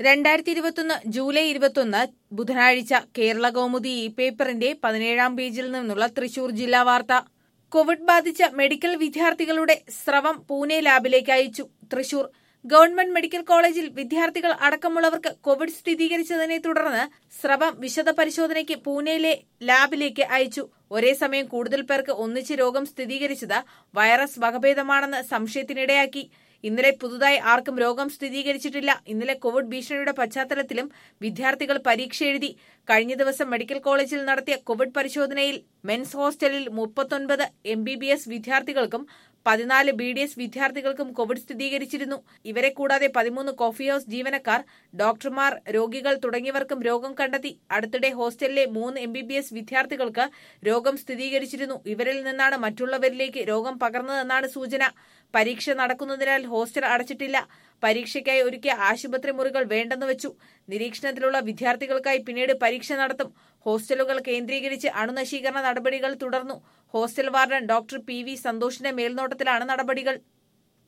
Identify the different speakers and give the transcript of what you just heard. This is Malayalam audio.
Speaker 1: രണ്ടായിരത്തി ഇരുപത്തൊന്ന് ജൂലൈ ഇരുപത്തൊന്ന് ബുധനാഴ്ച കേരള കൗമുദി ഇ പേപ്പറിന്റെ പതിനേഴാം പേജിൽ നിന്നുള്ള തൃശൂർ ജില്ലാ വാർത്ത കോവിഡ് ബാധിച്ച മെഡിക്കൽ വിദ്യാർത്ഥികളുടെ സ്രവം പൂനെ ലാബിലേക്ക് അയച്ചു തൃശൂർ ഗവൺമെന്റ് മെഡിക്കൽ കോളേജിൽ വിദ്യാർത്ഥികൾ അടക്കമുള്ളവർക്ക് കോവിഡ് സ്ഥിരീകരിച്ചതിനെ തുടർന്ന് സ്രവം വിശദ പരിശോധനയ്ക്ക് പൂനെയിലെ ലാബിലേക്ക് അയച്ചു ഒരേ സമയം കൂടുതൽ പേർക്ക് ഒന്നിച്ച് രോഗം സ്ഥിരീകരിച്ചത് വൈറസ് വകഭേദമാണെന്ന് സംശയത്തിനിടയാക്കി ഇന്നലെ പുതുതായി ആർക്കും രോഗം സ്ഥിരീകരിച്ചിട്ടില്ല ഇന്നലെ കോവിഡ് ഭീഷണിയുടെ പശ്ചാത്തലത്തിലും വിദ്യാർത്ഥികൾ പരീക്ഷ എഴുതി കഴിഞ്ഞ ദിവസം മെഡിക്കൽ കോളേജിൽ നടത്തിയ കോവിഡ് പരിശോധനയിൽ മെൻസ് ഹോസ്റ്റലിൽ മുപ്പത്തൊൻപത് എം ബി ബി എസ് വിദ്യാർത്ഥികൾക്കും പതിനാല് ബി ഡി എസ് വിദ്യാർത്ഥികൾക്കും കോവിഡ് സ്ഥിരീകരിച്ചിരുന്നു ഇവരെ കൂടാതെ പതിമൂന്ന് കോഫി ഹൌസ് ജീവനക്കാർ ഡോക്ടർമാർ രോഗികൾ തുടങ്ങിയവർക്കും രോഗം കണ്ടെത്തി അടുത്തിടെ ഹോസ്റ്റലിലെ മൂന്ന് എം ബി ബി എസ് വിദ്യാർത്ഥികൾക്ക് രോഗം സ്ഥിരീകരിച്ചിരുന്നു ഇവരിൽ നിന്നാണ് മറ്റുള്ളവരിലേക്ക് രോഗം പകർന്നതെന്നാണ് സൂചന പരീക്ഷ നടക്കുന്നതിനാൽ ഹോസ്റ്റൽ അടച്ചിട്ടില്ല പരീക്ഷയ്ക്കായി ഒരുക്കിയ ആശുപത്രി മുറികൾ വേണ്ടെന്ന് വെച്ചു നിരീക്ഷണത്തിലുള്ള വിദ്യാർത്ഥികൾക്കായി പിന്നീട് പരീക്ഷ നടത്തും ഹോസ്റ്റലുകൾ കേന്ദ്രീകരിച്ച് അണുനശീകരണ നടപടികൾ തുടർന്നു hostel warden doctor P V സന്തോഷിന്റെ മേൽനോട്ടത്തിലാണ് നടപടികൾ